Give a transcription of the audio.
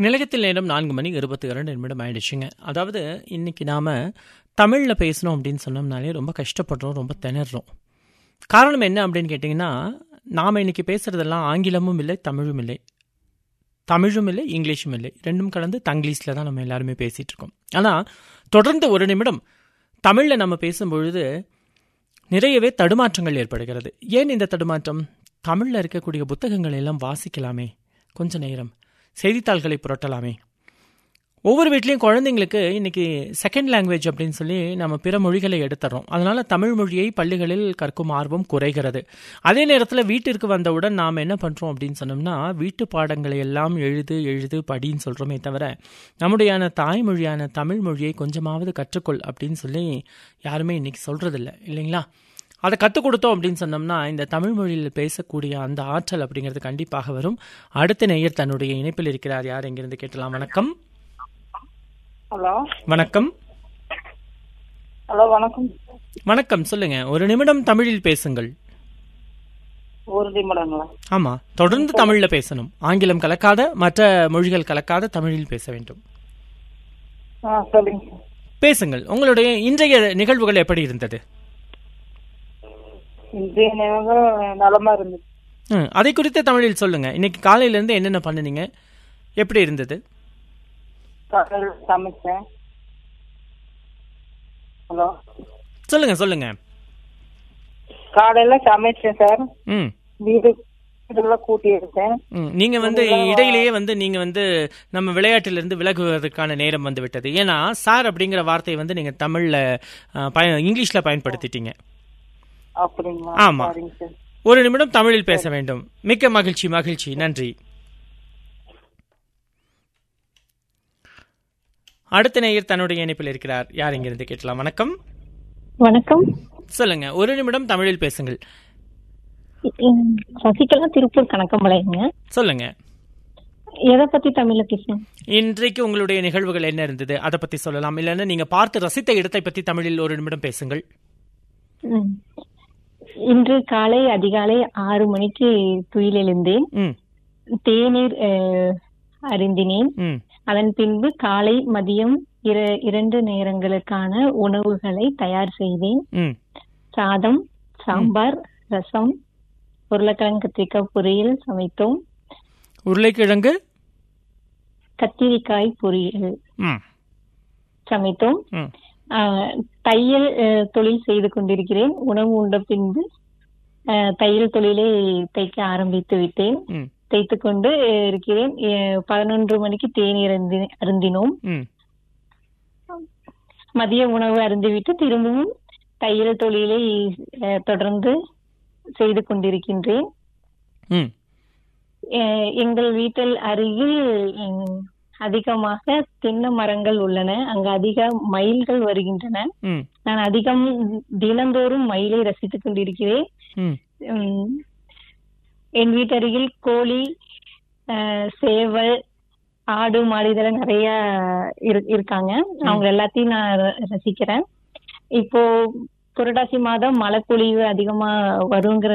நிலையத்தில் நேரம் நான்கு மணி இருபத்தி இரண்டு நிமிடம் ஆயிடுச்சுங்க அதாவது இன்னைக்கு நாம் தமிழில் பேசணும் அப்படின்னு சொன்னோம்னாலே ரொம்ப கஷ்டப்படுறோம் ரொம்ப திணறோம் காரணம் என்ன அப்படின்னு கேட்டிங்கன்னா நாம் இன்னைக்கு பேசுகிறதெல்லாம் ஆங்கிலமும் இல்லை தமிழும் இல்லை தமிழும் இல்லை இங்கிலீஷும் இல்லை ரெண்டும் கலந்து தங்கிலீஷில் தான் நம்ம எல்லாருமே பேசிகிட்டு இருக்கோம் ஆனால் தொடர்ந்து ஒரு நிமிடம் தமிழில் நம்ம பேசும்பொழுது நிறையவே தடுமாற்றங்கள் ஏற்படுகிறது ஏன் இந்த தடுமாற்றம் தமிழில் இருக்கக்கூடிய புத்தகங்களை எல்லாம் வாசிக்கலாமே கொஞ்ச நேரம் செய்தித்தாள்களை புரட்டலாமே ஒவ்வொரு வீட்லேயும் குழந்தைங்களுக்கு இன்னைக்கு செகண்ட் லாங்குவேஜ் அப்படின்னு சொல்லி நம்ம பிற மொழிகளை எடுத்துறோம் அதனால தமிழ் மொழியை பள்ளிகளில் கற்கும் ஆர்வம் குறைகிறது அதே நேரத்தில் வீட்டிற்கு வந்தவுடன் நாம் என்ன பண்ணுறோம் அப்படின்னு சொன்னோம்னா வீட்டு பாடங்களை எல்லாம் எழுது எழுது படின்னு சொல்கிறோமே தவிர நம்முடையான தாய்மொழியான தமிழ் மொழியை கொஞ்சமாவது கற்றுக்கொள் அப்படின்னு சொல்லி யாருமே இன்னைக்கு சொல்கிறதில்ல இல்லைங்களா அதை கற்றுக் கொடுத்தோம் அப்படின்னு சொன்னோம்னா இந்த தமிழ் மொழியில் பேசக்கூடிய அந்த ஆற்றல் அப்படிங்கிறது கண்டிப்பாக வரும் அடுத்த நேயர் தன்னுடைய இணைப்பில் இருக்கிறார் யார் எங்கிருந்து கேட்டலாம் வணக்கம் ஹலோ வணக்கம் ஹலோ வணக்கம் வணக்கம் சொல்லுங்க ஒரு நிமிடம் தமிழில் பேசுங்கள் ஒரு நிமிடங்களா ஆமா தொடர்ந்து தமிழ்ல பேசணும் ஆங்கிலம் கலக்காத மற்ற மொழிகள் கலக்காத தமிழில் பேச வேண்டும் ஆ சொல்லுங்க சார் பேசுங்கள் உங்களுடைய இன்றைய நிகழ்வுகள் எப்படி இருந்தது இன்றைய நேரம் நலமா இருந்துச்சு ம், அதை குறித்து தமிழில் சொல்லுங்க இன்னைக்கு காலையில இருந்து என்னென்ன பண்ணுனீங்க எப்படி இருந்தது காலையில் சமைச்சேன் ஹலோ சொல்லுங்க சொல்லுங்க காலையில சமைச்சேன் சார் ம் வீடு வீடெல்லாம் கூட்டி எடுத்தேன் ம், நீங்க வந்து இடையிலேயே வந்து நீங்க வந்து நம்ம விளையாட்டிலிருந்து இருந்து விலகுவதற்கான நேரம் வந்து விட்டது ஏன்னா சார் அப்படிங்கிற வார்த்தையை வந்து நீங்க தமிழ்ல அஹ், பய- இங்கிலீஷ்ல பயன்படுத்திட்டீங்க அப்படிங்களா ஆமா. சரிங்க சார் ஒரு நிமிடம் தமிழில் பேச வேண்டும் மிக்க மகிழ்ச்சி மகிழ்ச்சி நன்றி அடுத்த நேயர் தன்னுடைய இணைப்பில் இருக்கிறார் யார் இங்கிருந்து கேட்கலாம் வணக்கம் வணக்கம் சொல்லுங்க ஒரு நிமிடம் தமிழில் பேசுங்கள் உம், சசிகலா திருப்பூர் கணக்கம்பாளையங்க சொல்லுங்க எதை பத்தி தமிழ்ல பேசணும் இன்றைக்கு உங்களுடைய நிகழ்வுகள் என்ன இருந்தது அதை பத்தி சொல்லலாம் இல்லைன்னா நீங்க பார்த்து ரசித்த இடத்தை பத்தி தமிழில் ஒரு நிமிடம் பேசுங்கள் உம். இன்று காலை அதிகாலை ஆறு மணிக்கு துயில் எழுந்தேன் ம் தேநீர் அஹ், அருந்தினேன் ம் அதன் பின்பு காலை மதியம் இர- இரண்டு நேரங்களுக்கான உணவுகளை தயார் செய்தேன் ம் சாதம் சாம்பார் ரசம் உருளைக்கிழங்கு கத்திரிக்காய் பொரியல் சமைத்தோம் உருளைக்கிழங்கு கத்திரிக்காய் பொரியல் ம் சமைத்தோம் ம் ஆஹ் தையல் அஹ், தொழில் செய்து கொண்டிருக்கிறேன் உணவு உண்ட பின்பு ஆஹ், தையல் தொழிலை தைக்க ஆரம்பித்து விட்டேன் ம் தைத்து கொண்டு அஹ், இருக்கிறேன் அஹ், பதினொன்று மணிக்கு தேநீர் அருந்தி- அருந்தினோம் ம் மதிய உணவு அருந்திவிட்டு திரும்பவும் தையல் தொழிலை அஹ், தொடர்ந்து செய்து கொண்டிருக்கின்றேன் ம் அஹ், எங்கள் வீட்டில் அருகில் உம், அதிகமாக தென்னை மரங்கள் உள்ளன அங்கு அதிக மயில்கள் வருகின்றன ம் நான் அதிகம் தினந்தோறும் மயிலை ரசித்துக் கொண்டிருக்கிறேன் ம் உம், என் வீட்டருகில் கோழி அஹ், சேவல் ஆடு மாடு இதெல்லாம் நிறைய இரு- இருக்காங்க அவங்க எல்லாத்தையும் நான் ர- ரசிக்கிறேன் இப்போ புரட்டாசி மாதம் மழைப்பொழிவு அதிகமா வருங்கிற